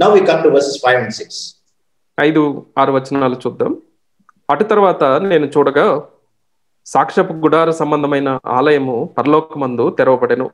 Now we come to verses 5 and 6. ఐదు ఆరు వచనాలు చూద్దాం అటు తర్వాత నేను చూడగా సాక్ష్యపు గుడార సంబంధమైన ఆలయము పరలోకమందు తెరవబడెను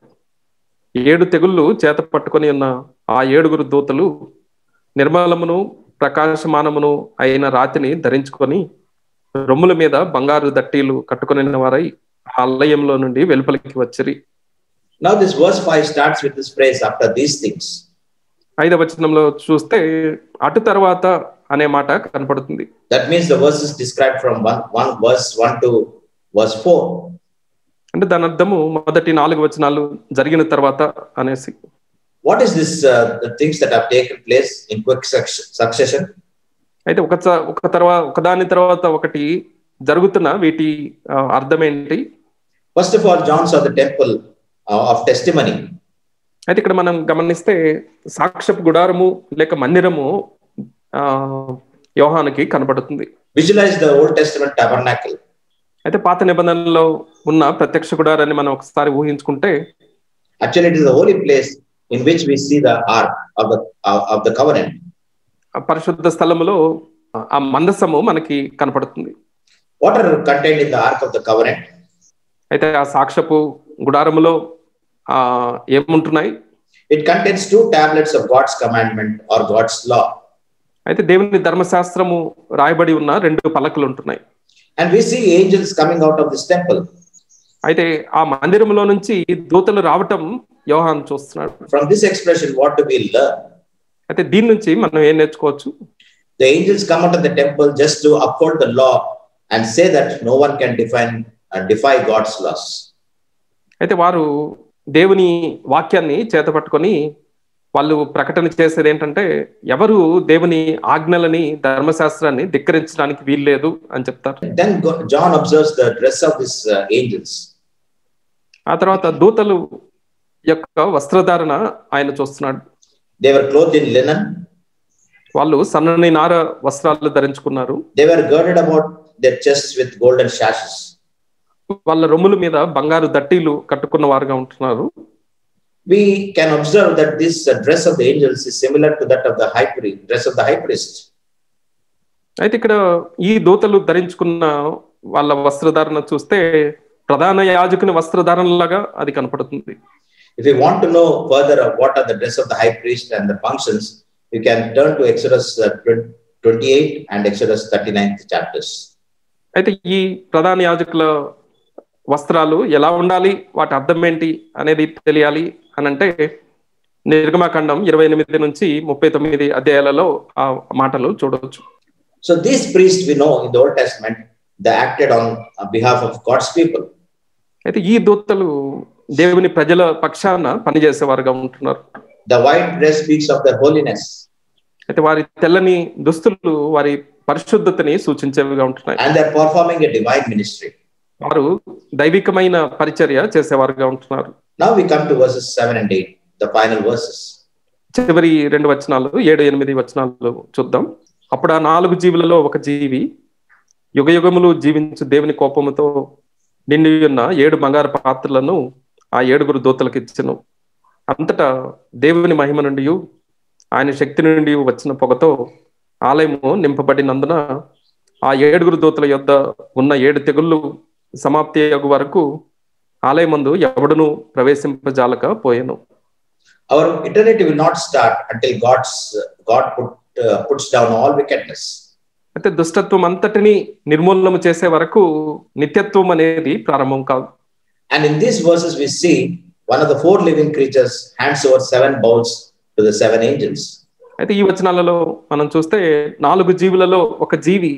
ఏడు తెగుళ్ళు చేత పట్టుకొని ఉన్న ఆ ఏడుగురు దూతలు నిర్మలమును ప్రకాశమానమును అయిన రాతిని ధరించుకొని రొమ్ముల మీద బంగారు దట్టీలు కట్టుకొని వారై ఆలయంలో నుండి వెలుపలికి వచ్చిరి Now, this verse 5 starts with this phrase after these things. ఐదవ వచనంలో చూస్తే అటు తర్వాత అనే మాట కనపడుతుంది That means the verse is described from one, one verse 1 to verse 4. అంటే దాని అర్థము మొదటి నాలుగు వచనాలు జరిగిన తర్వాత అనేసి What is this, uh, the things that have taken place in quick suc- succession? అయితే ఒక చ- ఒక తర్వాత ఒకదాని తర్వాత ఒకటి జరుగుతున్న వీటి ఆ, అర్థం ఏంటి First of all, John saw the temple uh, of testimony. అయితే ఇక్కడ మనం గమనిస్తే సాక్ష్యపు గుడారము లేక మందిరము ఆ యోహానికి కనబడుతుంది Visualize the Old Testament tabernacle. అయితే పాత నిబంధనలో ఉన్న ప్రత్యక్ష గుడారాన్ని మనం ఒకసారి ఊహించుకుంటే Actually, it is the holy place in which we see the ark of the, of, of the covenant. ఆ పరిశుద్ధ స్థలములో ఆ మందసము మనకి కనపడుతుంది What are contained in the ark of the covenant? అయితే ఆ సాక్ష్యపు గుడారములో ఆ ఏముంటున్నాయి It contains two tablets of God's commandment or God's law. అయితే దేవుని ధర్మశాస్త్రము రాయబడి ఉన్న రెండు పలకలు ఉంటున్నాయి And we see angels coming out of this temple. అయితే ఆ మందిరంలో నుంచి దూతలు రావటం యోహాన్ చూస్తున్నాడు From this expression, what do we learn? అయితే దీని నుంచి మనం ఏం నేర్చుకోవచ్చు The angels come out of the temple just to uphold the law and say that no one can define and defy God's laws. అయితే వారు దేవుని వాక్యాన్ని చేతపట్టుకొని వాళ్ళు ప్రకటన చేసేది ఏంటంటే ఎవరు దేవుని ఆజ్ఞలని ధర్మశాస్త్రాన్ని ధిక్కరించడానికి వీల్లేదు అని చెప్తారు Then Go- John observes the dress of these uh, angels. ఆ తర్వాత దూతలు యొక్క వస్త్రధారణ ఆయన చూస్తున్నాడు They were clothed in linen. వాళ్ళు సన్నని నార వస్త్రాలు ధరించుకున్నారు They were girded about their chests with golden sashes. వాళ్ళ రొమ్ముల మీద బంగారు దట్టీలు కట్టుకున్న వారుగా ఉంటున్నారు We can observe that this uh, dress of the angels is similar to that of the high priest, dress of the high priest. అయితే ఇక్కడ ఈ దూతలు ధరించుకున్న వాళ్ళ వస్త్రధారణ చూస్తే ప్రధాన యాజకుని వస్త్రధారణలాగా అది కనపడుతుంది If you want to know further of what are the dress of the high priest and the functions, you can turn to Exodus uh, 20 28 and Exodus 39th chapters. అయితే ఈ ప్రధాన యాజకుల వస్త్రాలు ఎలా ఉండాలి వాటి అర్థం ఏంటి అనేది తెలియాలి అని అంటే నిర్గమాకాండం ఇరవై ఎనిమిది నుంచి ముప్పై తొమ్మిది అధ్యాయాలలో ఆ మాటలు చూడవచ్చు So these priests we know in the Old Testament, they acted on uh, behalf of God's people. అయితే ఈ దూతలు దేవుని ప్రజల పక్షాన పనిచేసేవారుగా ఉంటున్నారు The white dress speaks of their holiness, అయితే వారి తెల్లని దుస్తులు వారి పరిశుద్ధతని సూచించేవిగా ఉంటున్నాయి and they're performing a divine ministry. వారు దైవికమైన పరిచర్య చేసేవారుగా ఉంటున్నారు Now we come to verses 7 and 8, the final verses. చివరి రెండు వచనాలు ఏడు ఎనిమిది వచనాలు చూద్దాం అప్పుడు ఆ నాలుగు జీవులలో ఒక జీవి యుగ యుగములు జీవించు దేవుని కోపముతో నిండి ఉన్న ఏడు బంగారు పాత్రలను ఆ ఏడుగురు దూతలకు ఇచ్చను అంతటా దేవుని మహిమ నుండి ఆయన శక్తి నుండి వచ్చిన పొగతో ఆలయము నింపబడినందున ఆ ఏడుగురు దూతల యొద్ద ఉన్న ఏడు తెగుళ్ళు సమాప్తి అగు వరకు ఆలయమందు ఎవడును ప్రవేశింపజాలక పోయెను Our eternity will not start until God's God put, uh, puts down all wickedness. అయితే దుష్టత్వం అంతటిని నిర్మూలన చేసే వరకు నిత్యత్వం అనేది ప్రారంభం కాదు And in these verses, we see one of the four living creatures hands over seven bowls to the seven angels. అయితే ఈ వచనాలలో మనం చూస్తే నాలుగు జీవులలో ఒక జీవి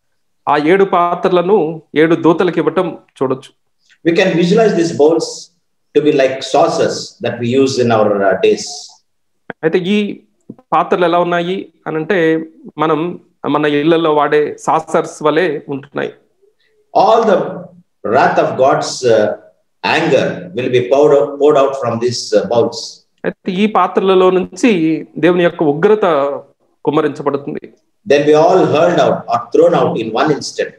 ఆ ఏడు పాత్రలను ఏడు దూతలకు ఇవ్వటం చూడొచ్చు We can visualize these bowls to be like saucers that we use in our uh, days. అయితే ఈ పాత్రలు ఎలా ఉన్నాయి అని అంటే మనం మన ఇళ్లలో వాడే సాసర్స్ వలె ఉంటున్నాయి All the wrath of God's uh, anger will be poured out, poured out from these uh, bowls. అయితే ఈ పాత్రలలో నుంచి దేవుని యొక్క ఉగ్రత కుమ్మరించబడుతుంది They'll be all hurled out or thrown out in one instant.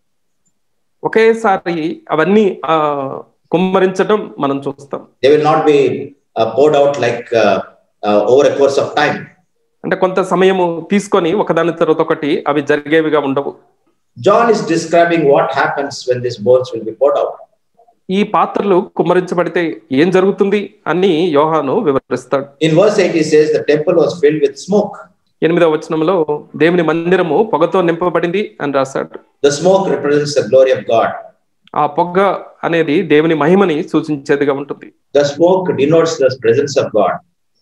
ఒకేసారి అవన్నీ ఆ కుమ్మరించడం మనం చూస్తాం They will not be uh, poured out like uh, uh, over a course of time. అంటే కొంత సమయము తీసుకొని ఒకదాని తర్వాత ఒకటి అవి జరిగేవిగా ఉండవు John is describing what happens when these bones will be poured out. ఈ పాత్రలు కుమ్మరించబడితే ఏం జరుగుతుంది అని యోహాను వివరిస్తాడు In verse 8, he says the temple was filled with smoke. ఎనిమిదవ వచనంలో దేవుని మందిరము పొగతో నింపబడింది అని రాశాడు The smoke represents the glory of God. ఆ పొగ అనేది దేవుని మహిమని సూచించేదిగా ఉంటుంది The smoke denotes the presence of God.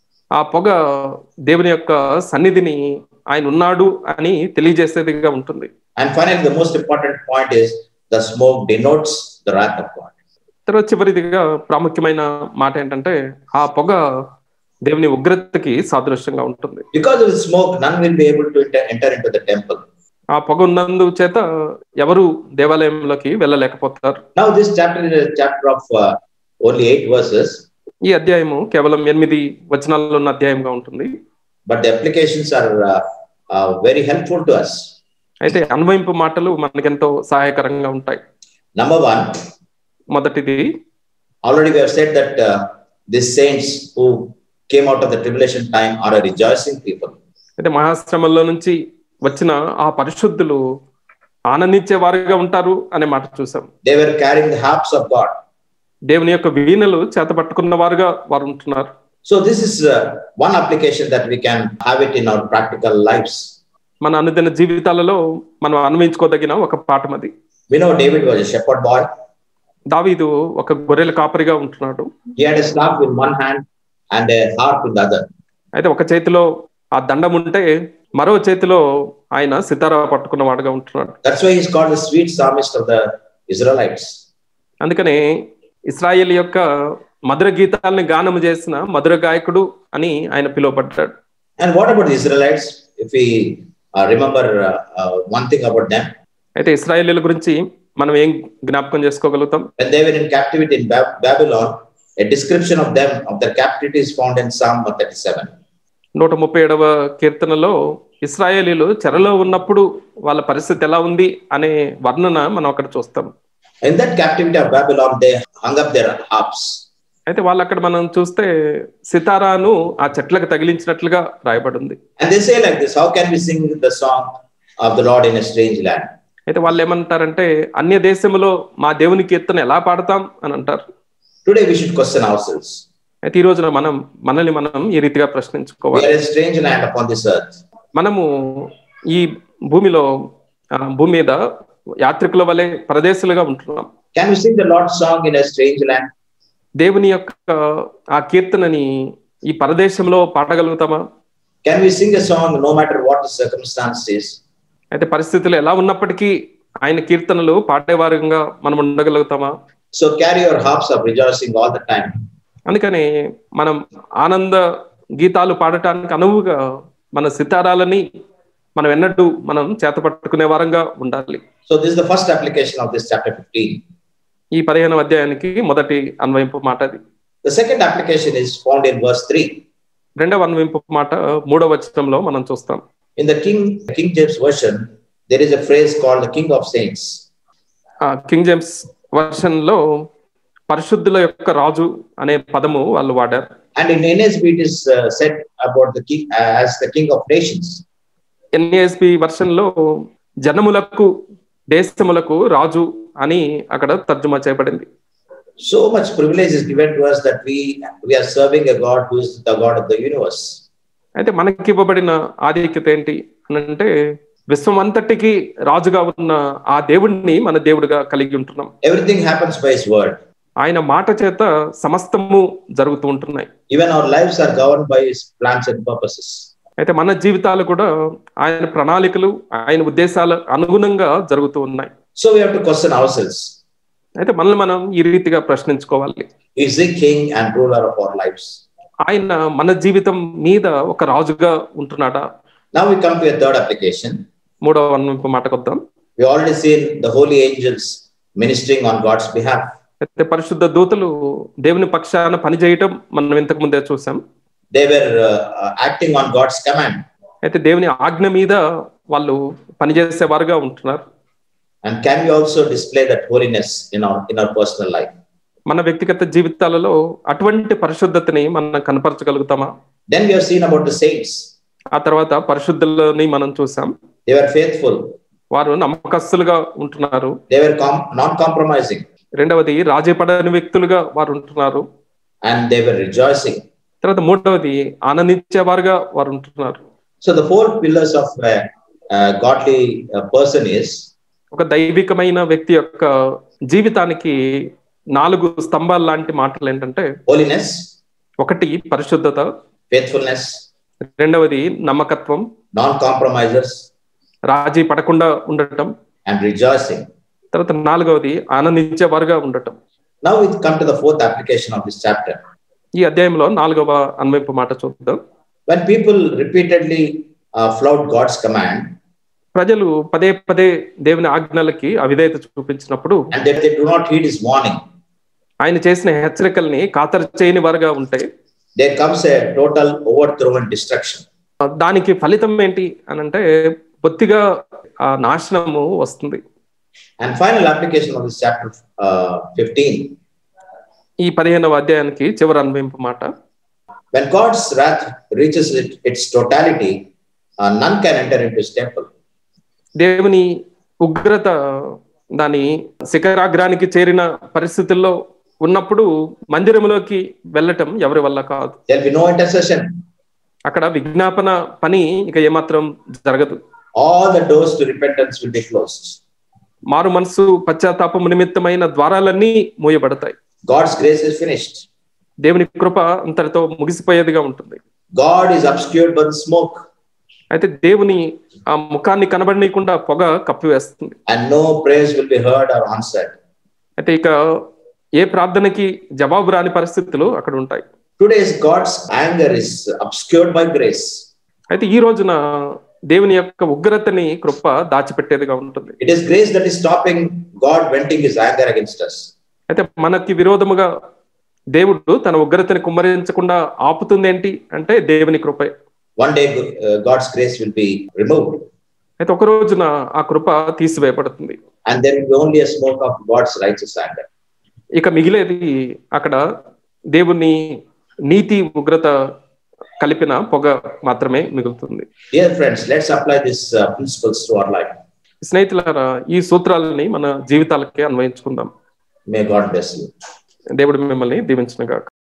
ఆ పొగ దేవుని యొక్క సన్నిధిని ఆయన ఉన్నాడు అని తెలియజేసేదిగా ఉంటుంది And finally, the most important point is the smoke denotes the wrath of God. తర్వాత చివరిదిగా ప్రాముఖ్యమైన మాట ఏంటంటే ఆ పొగ దేవుని ఉగ్రతకి సాదృశ్యంగా ఉంటుంది Because of the smoke, none will be able to enter, enter into the temple. ఆ పొగ ఉన్నందు చేత ఎవరు దేవాలయంలోకి వెళ్ళలేకపోతారు Now, this chapter is a chapter of uh, only eight verses, ఈ అధ్యాయము కేవలం ఎనిమిది వచనాల్లో ఉన్న అధ్యాయంగా ఉంటుంది but the applications are uh, uh, very helpful to us. అయితే అన్వయింపు మాటలు మనకెంతో సహాయకరంగా ఉంటాయి Number one, మొదటిది already we have said that uh, these saints who came out of the tribulation time are a rejoicing people. అయితే మహాశ్రమంలో నుంచి వచ్చిన ఆ పరిశుద్ధులు ఆనందించే వారుగా ఉంటారు అనే మాట చూసాం They were carrying the harps of God. దేవుని యొక్క వీణలు చేత పట్టుకున్న వారుగా వారు ఉంటున్నారు So, this is uh, one application that we can have it in our practical lives. మన అనుదిన జీవితాలలో మనం అన్వయించుకోదగిన ఒక పాఠం అది We know David was a shepherd boy. దావీదు ఒక గొర్రెల కాపరిగా ఉంటున్నాడు He had a staff in one hand and a harp in the other. అయితే ఒక చేతిలో ఆ దండం ఉంటే మరో చేతిలో ఆయన సితారా పట్టుకున్న వాడుగా ఉంటున్నాడు That's why he's called the sweet psalmist of the Israelites. అందుకనే ఇస్రాయేల్ యొక్క మధుర గీతాలని గానము చేసిన మధుర గాయకుడు అని ఆయన పిలువబడ్డాడు And what about the Israelites? If we uh, remember uh, uh, one thing about them, అయితే ఇస్రాయేలీల గురించి మనం ఏం జ్ఞాపకం చేసుకోగలుగుతాం when they were in captivity in Bab- Babylon, a description of them, of their captivity, is found in Psalm 37. నూట ముప్పై ఏడవ కీర్తనలో ఇస్రాయేలీలు చెరలో ఉన్నప్పుడు వాళ్ళ పరిస్థితి ఎలా ఉంది అనే వర్ణన మనం అక్కడ చూస్తాం In that captivity of Babylon, they hung up their harps. అయితే వాళ్ళు అక్కడ మనం చూస్తే సితారాను ఆ చెట్లకు తగిలించినట్లుగా రాయబడి ఉంది And they say like this How can we sing the song of the Lord in a strange land? అయితే వాళ్ళు ఏమంటారంటే అన్య దేశంలో మా దేవుని కీర్తన ఎలా పాడతాం అని అంటారు Today, we should question ourselves. అయితే ఈ రోజున మనం మనల్ని మనం ఈ రీతిగా We ప్రశ్నించుకోవాలి are a strange land upon this earth. మనము ఈ భూమిలో ఆ, భూమి మీద యాత్రికుల వలె ప్రదేశాలుగా ఉంటున్నాం Can we sing the Lord's song in a strange land? దేవుని యొక్క ఆ కీర్తనని ఈ పరదేశంలో పాడగలుగుతామా Can we sing a song no matter what the circumstance is? అయితే పరిస్థితులు ఎలా ఉన్నప్పటికీ ఆయన కీర్తనలు పాడేవారంగా మనం ఉండగలుగుతామా So carry your harps of rejoicing all the time. అందుకని మనం ఆనంద గీతాలు పాడటానికి అనువుగా మన సితారాలని మనం ఎన్నడూ మనం చేత పట్టుకునే వారంగా ఉండాలి So this is the first application of this chapter 15. ఈ పదిహేను అధ్యాయానికి మొదటి అన్వయింపు మాట అది The second application is found in verse 3. రెండవ అన్వయింపు మాట మూడవ వచనంలో మనం చూస్తాం In the King King James version, there is a phrase called the King of Saints. ఆ కింగ్ జేమ్స్ వర్షన్ లో పరిశుద్ధుల యొక్క రాజు అనే పదము వాళ్ళు వాడారు And in NSB, it is uh, said about the king uh, as the King of Nations. NASP version లో జనములకు దేశములకు రాజు అని అక్కడ తర్జుమా చేయబడింది So much privilege is given to us that we we are serving a God who is the God of the universe. అయితే మనకి ఇవ్వబడిన ఆధిక్యత ఏంటి అని అంటే విశ్వం అంతటికి రాజుగా ఉన్న ఆ దేవుడిని మన దేవుడిగా కలిగి ఉంటున్నాం Everything happens by His word. ఆయన మాట చేత సమస్తము జరుగుతూ ఉంటున్నాయి Even our lives are governed by His plans and purposes. అయితే మన జీవితాలు కూడా ఆయన ప్రణాళికలు ఆయన ఉద్దేశాల అనుగుణంగా జరుగుతూ ఉన్నాయి So we have to question ourselves: అయితే మనల్ని మనం ఈ రీతిగా ప్రశ్నించుకోవాలి Is He King and ruler of our lives? ఆయన మన జీవితం మీద ఒక రాజుగా ఉంటున్నాడా Now we come to a third application. మూడవ అన్వయింపు మాటకొద్దాం We already seen the holy angels ministering on God's behalf. అయితే పరిశుద్ధ దూతలు దేవుని పక్షాన పనిచేయటం మనం ఇంతకు ముందే చూసాం They were uh, uh, acting on God's command. అయితే దేవుని ఆజ్ఞ మీద వాళ్ళు పనిచేసేవారుగా ఉంటున్నారు And can we also display that holiness in our in our personal life? మన వ్యక్తిగత జీవితాలలో అటువంటి పరిశుద్ధతని మనం కనపరచగలుగుతామా Then we have seen about the saints. ఆ తర్వాత పరిశుద్ధులని మనం చూసాం They were faithful. వారు నమ్మకస్తులుగా ఉంటున్నారు They were com- non compromising. రెండవది రాజీ పడని వ్యక్తులుగా వారు ఉంటున్నారు And they were rejoicing. తర్వాత మూడవది ఆనందించేవారుగా వారు ఉంటున్నారు So the four pillars of a, a godly uh, person is ఒక దైవికమైన వ్యక్తి యొక్క జీవితానికి నాలుగు స్తంభాలు లాంటి మాటలు ఏంటంటే holiness, ఒకటి పరిశుద్ధత faithfulness, రెండవది నమ్మకత్వం non compromisers, రాజీ పడకుండా ఉండటం and rejoicing. తర్వాత నాలుగవది ఆనందించేవారుగా ఉండటం Now we come to the fourth application of this chapter. ఈ అధ్యాయంలో నాలుగవ అన్వయింపు మాట చూద్దాం When people repeatedly uh, flout God's command ప్రజలు పదే పదే దేవుని ఆజ్ఞలకి అవిధేయత చూపించినప్పుడు and that they do not heed his warning, ఆయన చేసిన హెచ్చరికల్ని ఖాతరు చేయని వారుగా ఉంటే there comes a total overthrow and destruction. దానికి ఫలితం ఏంటి అని అంటే బొత్తిగా ఆ నాశనము వస్తుంది And final application of this chapter uh, 15. ఈ పదిహేనవ అధ్యాయానికి చివరి అన్వయింపు మాట When God's wrath reaches it, its totality, uh, none can enter into his temple. దేవుని ఉగ్రత దాని శిఖరాగ్రానికి చేరిన పరిస్థితుల్లో ఉన్నప్పుడు మందిరంలోకి వెళ్ళటం ఎవరి వల్ల కాదు There'll be no intercession. అక్కడ విజ్ఞాపన పని ఇక ఏమాత్రం జరగదు All the doors to repentance will be closed. మారు మనసు పశ్చాత్తాపము నిమిత్తమైన ద్వారాలన్నీ మూయబడతాయి God's grace is finished. దేవుని కృప అంతటితో ముగిసిపోయేదిగా ఉంటుంది God is obscured by the smoke, అయితే దేవుని ఆ ముఖాన్ని కనబడనీయకుండా పొగ కప్పివేస్తుంది and no prayers will be heard or answered. అయితే ఇక ఏ ప్రార్థనకి జవాబు రాని పరిస్థితులు అక్కడ ఉంటాయి Today's God's anger is obscured by grace. అయితే ఈ రోజున దేవుని యొక్క ఉగ్రతని కృప దాచిపెట్టేదిగా ఉంటుంది It is grace that is stopping God venting his anger against us. అయితే మనకి విరోధముగా దేవుడు తన ఉగ్రతని కుమ్మరించకుండా ఆపుతుంది ఏంటి అంటే దేవుని కృపే One day, uh, God's grace will be removed, అయితే ఒక రోజున ఆ కృప తీసివేయబడుతుంది and there will be only a smoke of God's righteous anger. ఇక మిగిలేది అక్కడ దేవుని నీతి ఉగ్రత కలిపిన పొగ మాత్రమే మిగులుతుంది Dear friends, let's apply these uh, principles to our life. స్నేహితులారా ఈ సూత్రాలని మన జీవితాలకే అన్వయించుకుందాం May God bless you. దేవుడు మిమ్మల్ని దీవించిన